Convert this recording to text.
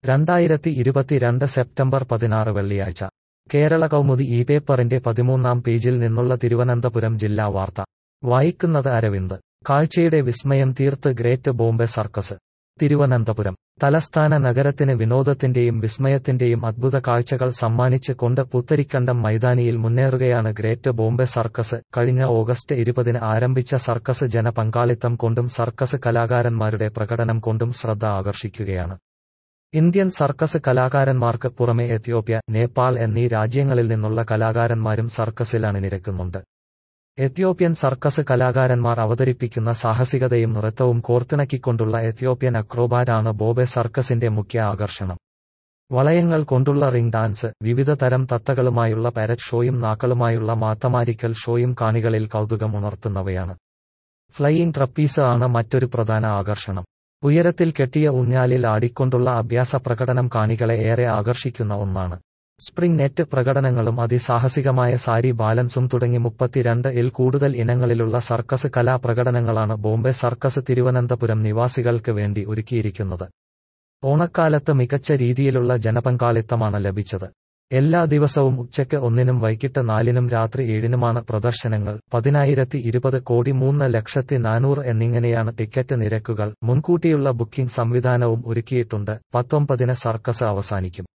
രണ്ടായിരത്തി ഇരുപത്തിരണ്ട് സെപ്റ്റംബർ പതിനാറ് വെള്ളിയാഴ്ച കേരള കൗമുദി ഈ പേപ്പറിന്റെ പതിമൂന്നാം പേജിൽ നിന്നുള്ള തിരുവനന്തപുരം ജില്ലാ വാർത്ത വായിക്കുന്നത് അരവിന്ദ് കാഴ്ചയുടെ വിസ്മയം തീർത്ത് ഗ്രേറ്റ് ബോംബെ സർക്കസ് തിരുവനന്തപുരം തലസ്ഥാന നഗരത്തിന് വിനോദത്തിന്റെയും വിസ്മയത്തിന്റെയും അദ്ഭുത കാഴ്ചകൾ സമ്മാനിച്ച് കൊണ്ട് പുത്തരിക്കണ്ടം മൈതാനിയിൽ മുന്നേറുകയാണ് ഗ്രേറ്റ് ബോംബെ സർക്കസ് കഴിഞ്ഞ ഓഗസ്റ്റ് ഇരുപതിന് ആരംഭിച്ച സർക്കസ് ജനപങ്കാളിത്തം കൊണ്ടും സർക്കസ് കലാകാരന്മാരുടെ പ്രകടനം കൊണ്ടും ശ്രദ്ധ ആകർഷിക്കുകയാണ് ഇന്ത്യൻ സർക്കസ് കലാകാരന്മാർക്ക് പുറമെ എത്യോപ്യ നേപ്പാൾ എന്നീ രാജ്യങ്ങളിൽ നിന്നുള്ള കലാകാരന്മാരും സർക്കസിൽ അണിനിരക്കുന്നുണ്ട് എത്യോപ്യൻ സർക്കസ് കലാകാരന്മാർ അവതരിപ്പിക്കുന്ന സാഹസികതയും നൃത്തവും കോർത്തിണക്കിക്കൊണ്ടുള്ള എത്യോപ്യൻ അക്രോബാറ്റാണ് ബോബെ സർക്കസിന്റെ മുഖ്യ ആകർഷണം വളയങ്ങൾ കൊണ്ടുള്ള റിംഗ് ഡാൻസ് വിവിധ തരം തത്തകളുമായുള്ള പാരറ്റ് ഷോയും നാക്കളുമായുള്ള മാത്തമാരിക്കൽ ഷോയും കാണികളിൽ കൗതുകം ഉണർത്തുന്നവയാണ് ഫ്ലൈയിങ് ട്രപ്പീസ് ആണ് മറ്റൊരു പ്രധാന ആകർഷണം ഉയരത്തിൽ കെട്ടിയ ഊഞ്ഞാലിൽ ആടിക്കൊണ്ടുള്ള അഭ്യാസ പ്രകടനം കാണികളെ ഏറെ ആകർഷിക്കുന്ന ഒന്നാണ് സ്പ്രിംഗ് നെറ്റ് പ്രകടനങ്ങളും അതിസാഹസികമായ സാരി ബാലൻസും തുടങ്ങി മുപ്പത്തിരണ്ട് ഇൽ കൂടുതൽ ഇനങ്ങളിലുള്ള സർക്കസ് കലാപ്രകടനങ്ങളാണ് ബോംബെ സർക്കസ് തിരുവനന്തപുരം നിവാസികൾക്ക് വേണ്ടി ഒരുക്കിയിരിക്കുന്നത് ഓണക്കാലത്ത് മികച്ച രീതിയിലുള്ള ജനപങ്കാളിത്തമാണ് ലഭിച്ചത് എല്ലാ ദിവസവും ഉച്ചയ്ക്ക് ഒന്നിനും വൈകിട്ട് നാലിനും രാത്രി ഏഴിനുമാണ് പ്രദർശനങ്ങൾ പതിനായിരത്തി ഇരുപത് കോടി മൂന്ന് ലക്ഷത്തി നാനൂറ് എന്നിങ്ങനെയാണ് ടിക്കറ്റ് നിരക്കുകൾ മുൻകൂട്ടിയുള്ള ബുക്കിംഗ് സംവിധാനവും ഒരുക്കിയിട്ടുണ്ട് പത്തൊമ്പതിന് സർക്കസ് അവസാനിക്കും